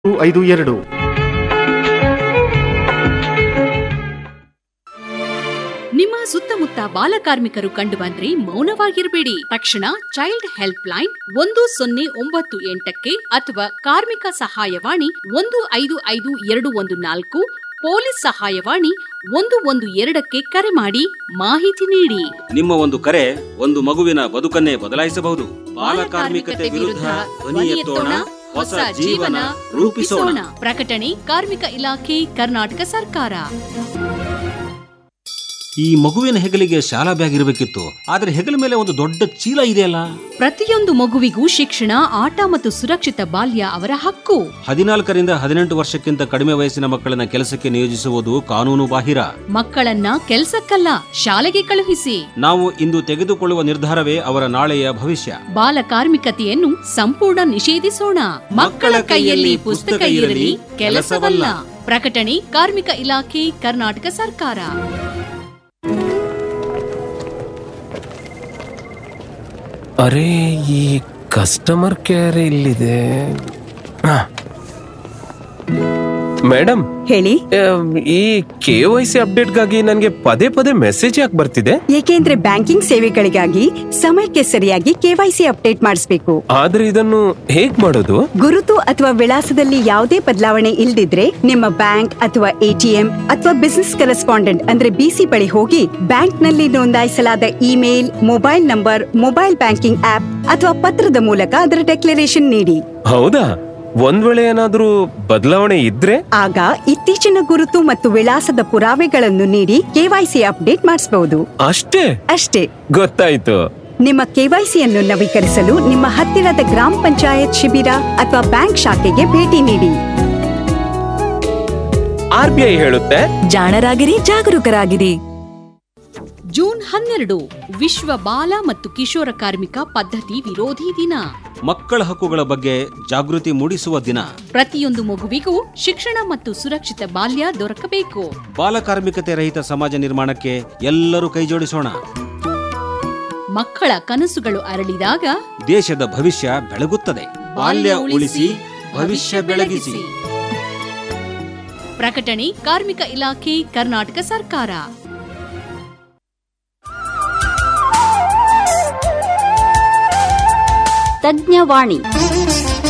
ಐದು ಎರಡು ನಿಮ್ಮ ಸುತ್ತಮುತ್ತ ಬಾಲಕಾರ್ಮಿಕರು ಕಂಡುಬಂದ್ರೆ ಮೌನವಾಗಿರಬೇಡಿ ತಕ್ಷಣ ಚೈಲ್ಡ್ ಹೆಲ್ಪ್ ಲೈನ್ ಒಂದು ಸೊನ್ನೆ ಒಂಬತ್ತು ಎಂಟಕ್ಕೆ ಅಥವಾ ಕಾರ್ಮಿಕ ಸಹಾಯವಾಣಿ ಒಂದು ಐದು ಐದು ಎರಡು ಒಂದು ನಾಲ್ಕು ಪೊಲೀಸ್ ಸಹಾಯವಾಣಿ ಒಂದು ಒಂದು ಎರಡಕ್ಕೆ ಕರೆ ಮಾಡಿ ಮಾಹಿತಿ ನೀಡಿ ನಿಮ್ಮ ಒಂದು ಕರೆ ಒಂದು ಮಗುವಿನ ಬದುಕನ್ನೇ ಬದಲಾಯಿಸಬಹುದು ಬಾಲಕಾರ್ಮಿಕತೆ ವಿರುದ್ಧ ಧ್ವನಿ ಎತ್ತೋಣ ಹೊಸ ಜೀವನ ರೂಪಿಸೋಣ ಪ್ರಕಟಣೆ ಕಾರ್ಮಿಕ ಇಲಾಖೆ ಕರ್ನಾಟಕ ಸರ್ಕಾರ ಈ ಮಗುವಿನ ಹೆಗಲಿಗೆ ಶಾಲಾ ಬ್ಯಾಗ್ ಇರಬೇಕಿತ್ತು ಆದ್ರೆ ಹೆಗಲ ಮೇಲೆ ಒಂದು ದೊಡ್ಡ ಚೀಲ ಇದೆಯಲ್ಲ ಪ್ರತಿಯೊಂದು ಮಗುವಿಗೂ ಶಿಕ್ಷಣ ಆಟ ಮತ್ತು ಸುರಕ್ಷಿತ ಬಾಲ್ಯ ಅವರ ಹಕ್ಕು ಹದಿನಾಲ್ಕರಿಂದ ಹದಿನೆಂಟು ವರ್ಷಕ್ಕಿಂತ ಕಡಿಮೆ ವಯಸ್ಸಿನ ಮಕ್ಕಳನ್ನ ಕೆಲಸಕ್ಕೆ ನಿಯೋಜಿಸುವುದು ಕಾನೂನು ಬಾಹಿರ ಮಕ್ಕಳನ್ನ ಕೆಲ್ಸಕ್ಕಲ್ಲ ಶಾಲೆಗೆ ಕಳುಹಿಸಿ ನಾವು ಇಂದು ತೆಗೆದುಕೊಳ್ಳುವ ನಿರ್ಧಾರವೇ ಅವರ ನಾಳೆಯ ಭವಿಷ್ಯ ಬಾಲ ಕಾರ್ಮಿಕತೆಯನ್ನು ಸಂಪೂರ್ಣ ನಿಷೇಧಿಸೋಣ ಮಕ್ಕಳ ಕೈಯಲ್ಲಿ ಪುಸ್ತಕ ಇರಲಿ ಕೆಲಸವಲ್ಲ ಪ್ರಕಟಣೆ ಕಾರ್ಮಿಕ ಇಲಾಖೆ ಕರ್ನಾಟಕ ಸರ್ಕಾರ ಅರೆ ಈ ಕಸ್ಟಮರ್ ಕೇರ್ ಇಲ್ಲಿದೆ ಆ. ಮೇಡಮ್ ಹೇಳಿ ಆಮ್, ಈ ಕೆ ವೈ ಸಿ ಅಪ್ಡೇಟ್ಗಾಗಿ ನನಗೆ ಪದೇ ಪದೇ ಮೆಸೇಜ್ ಯಾಕೆ ಬರ್ತಿದೆ ಏಕೆಂದ್ರೆ ಬ್ಯಾಂಕಿಂಗ್ ಸೇವೆಗಳಿಗಾಗಿ ಸಮಯಕ್ಕೆ ಸರಿಯಾಗಿ ಕೆವೈಸಿ ಅಪ್ಡೇಟ್ ಮಾಡಿಸಬೇಕು ಆದ್ರೆ ಇದನ್ನು ಹೇಗ್ ಮಾಡೋದು ಗುರುತು ಅಥವಾ ವಿಳಾಸದಲ್ಲಿ ಯಾವುದೇ ಬದಲಾವಣೆ ಇಲ್ದಿದ್ರೆ ನಿಮ್ಮ ಬ್ಯಾಂಕ್ ಅಥವಾ ಎಟಿಎಂ ಅಥವಾ ಬಿಸಿನೆಸ್ ಕರೆಸ್ಪಾಂಡೆಂಟ್ ಅಂದ್ರೆ ಬಿಸಿ ಬಳಿ ಹೋಗಿ ಬ್ಯಾಂಕ್ ನಲ್ಲಿ ನೋಂದಾಯಿಸಲಾದ email mobile number mobile banking app ಅಥವಾ ಪತ್ರದ ಮೂಲಕ ಅದರ ಡೆಕ್ಲರೇಷನ್ ನೀಡಿ ಹೌದಾ ಒಂದ್ ವೇಳೆ ಏನಾದ್ರೂ ಬದಲಾವಣೆ ಇದ್ರೆ ಆಗ ಇತ್ತೀಚಿನ ಗುರುತು ಮತ್ತು ವಿಳಾಸದ ಪುರಾವೆಗಳನ್ನು ನೀಡಿ ಕೆವೈಸಿ ಅಪ್ಡೇಟ್ ಮಾಡಿಸಬಹುದು ಅಷ್ಟೇ ಅಷ್ಟೇ ಗೊತ್ತಾಯ್ತು ನಿಮ್ಮ ಕೆವೈಸಿಯನ್ನು ನವೀಕರಿಸಲು ನಿಮ್ಮ ಹತ್ತಿರದ ಗ್ರಾಮ ಪಂಚಾಯತ್ ಶಿಬಿರ ಅಥವಾ ಬ್ಯಾಂಕ್ ಶಾಖೆಗೆ ಭೇಟಿ ನೀಡಿ ಆರ್ ಬಿ ಐ ಹೇಳುತ್ತೆ ಜಾಣರಾಗಿರಿ ಜಾಗರೂಕರಾಗಿರಿ ಜೂನ್ ಹನ್ನೆರಡು ವಿಶ್ವ ಬಾಲ ಮತ್ತು ಕಿಶೋರ ಕಾರ್ಮಿಕ ಪದ್ಧತಿ ವಿರೋಧಿ ದಿನ ಮಕ್ಕಳ ಹಕ್ಕುಗಳ ಬಗ್ಗೆ ಜಾಗೃತಿ ಮೂಡಿಸುವ ದಿನ ಪ್ರತಿಯೊಂದು ಮಗುವಿಗೂ ಶಿಕ್ಷಣ ಮತ್ತು ಸುರಕ್ಷಿತ ಬಾಲ್ಯ ದೊರಕಬೇಕು ಬಾಲಕಾರ್ಮಿಕತೆ ರಹಿತ ಸಮಾಜ ನಿರ್ಮಾಣಕ್ಕೆ ಎಲ್ಲರೂ ಕೈಜೋಡಿಸೋಣ ಮಕ್ಕಳ ಕನಸುಗಳು ಅರಳಿದಾಗ ದೇಶದ ಭವಿಷ್ಯ ಬೆಳಗುತ್ತದೆ ಬಾಲ್ಯ ಉಳಿಸಿ ಭವಿಷ್ಯ ಬೆಳಗಿಸಿ ಪ್ರಕಟಣೆ ಕಾರ್ಮಿಕ ಇಲಾಖೆ ಕರ್ನಾಟಕ ಸರ್ಕಾರ ತಜ್ಞವಾಣಿ